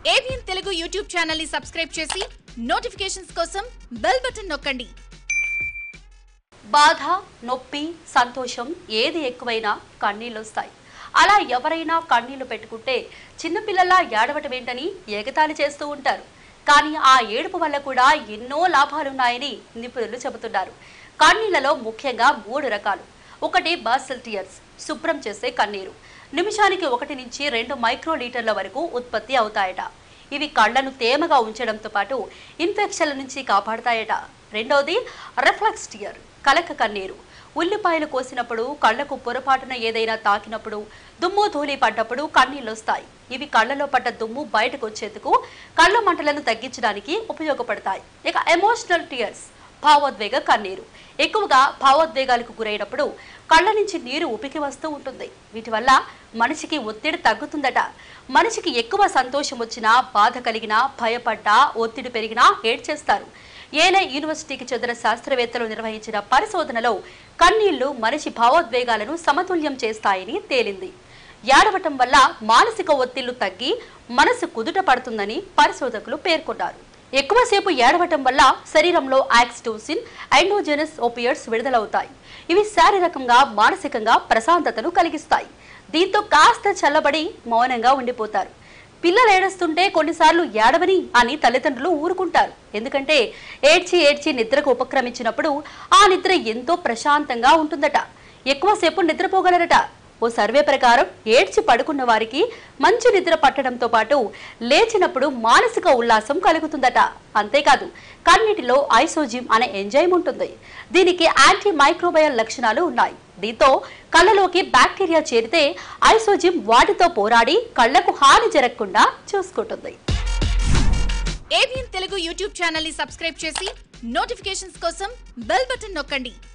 ABN Telugu YouTube channel ని subscribe చేసి notifications కోసం బెల్ బటన్ నొక్కండి బాధ నొప్పి సంతోషం ఏది ఎక్కువైనా కన్నీళ్ళు వస్తాయి అలా ఎవరైనా కన్నీళ్లు పెట్టుకుంటే చిన్నపిల్లలా ఏడవటం ఏంటని ఎగతాళి చేస్తూ ఉంటారు కానీ ఆ ఏడుపు వల్ల కూడా ఎన్నో లాభాలున్నాయని నిపుణులు చెబుతున్నారు కన్నీళ్లలో ముఖ్యంగా మూడు రకాలు ఒకటి బాసల్ టియర్స్ శుభ్రం చేసే కన్నీరు నిమిషానికి ఒకటి నుంచి రెండు మైక్రో లీటర్ల వరకు ఉత్పత్తి అవుతాయట ఇవి కళ్ళను తేమగా ఉంచడంతో పాటు ఇన్ఫెక్షన్ల నుంచి కాపాడతాయట రెండవది రిఫ్లక్స్ టియర్ కలక కన్నీరు ఉల్లిపాయలు కోసినప్పుడు కళ్ళకు పొరపాటున ఏదైనా తాకినప్పుడు దుమ్ము ధూళి పడ్డప్పుడు కన్నీళ్ళు వస్తాయి ఇవి కళ్ళలో పడ్డ దుమ్ము బయటకు వచ్చేందుకు కళ్ళ మంటలను తగ్గించడానికి ఉపయోగపడతాయి ఇక ఎమోషనల్ టియర్స్ భావోద్వేగ కన్నీరు ఎక్కువగా భావోద్వేగాలకు గురైనప్పుడు కళ్ళ నుంచి నీరు ఉపికి వస్తూ ఉంటుంది వీటి వల్ల మనిషికి ఒత్తిడి తగ్గుతుందట మనిషికి ఎక్కువ సంతోషం వచ్చినా బాధ కలిగినా భయపడ్డా ఒత్తిడి పెరిగినా ఏడ్చేస్తారు ఏలే యూనివర్సిటీకి చెందిన శాస్త్రవేత్తలు నిర్వహించిన పరిశోధనలో కన్నీళ్లు మనిషి భావోద్వేగాలను సమతుల్యం చేస్తాయని తేలింది ఏడవటం వల్ల మానసిక ఒత్తిళ్లు తగ్గి మనసు కుదుట పడుతుందని పరిశోధకులు పేర్కొన్నారు ఎక్కువసేపు ఏడవటం వల్ల శరీరంలో ఆక్సిటోసిన్ ఎండోజెనస్ ఓపియడ్స్ విడుదలవుతాయి ఇవి శారీరకంగా మానసికంగా ప్రశాంతతను కలిగిస్తాయి దీంతో కాస్త చల్లబడి మౌనంగా ఉండిపోతారు పిల్లలు ఏడుస్తుంటే కొన్నిసార్లు ఏడవని అని తల్లిదండ్రులు ఊరుకుంటారు ఎందుకంటే ఏడ్చి ఏడ్చి నిద్రకు ఉపక్రమించినప్పుడు ఆ నిద్ర ఎంతో ప్రశాంతంగా ఉంటుందట ఎక్కువసేపు నిద్రపోగలరట ఓ సర్వే ప్రకారం ఏడ్చి పడుకున్న వారికి మంచి నిద్ర పట్టడంతో పాటు లేచినప్పుడు మానసిక ఉల్లాసం కలుగుతుందట అంతేకాదు కన్నిటిలో ఐసోజిమ్ అనే ఎంజైమ్ ఉంటుంది దీనికి యాంటీ మైక్రోబయల్ లక్షణాలు ఉన్నాయి దీంతో కళ్ళలోకి బ్యాక్టీరియా చేరితే ఐసోజిమ్ వాటితో పోరాడి కళ్లకు హాని జరగకుండా చూసుకుంటుంది ఏబిఎన్ తెలుగు యూట్యూబ్ ఛానల్ ని సబ్స్క్రైబ్ చేసి నోటిఫికేషన్స్ కోసం బెల్ బటన్ నొక్కండి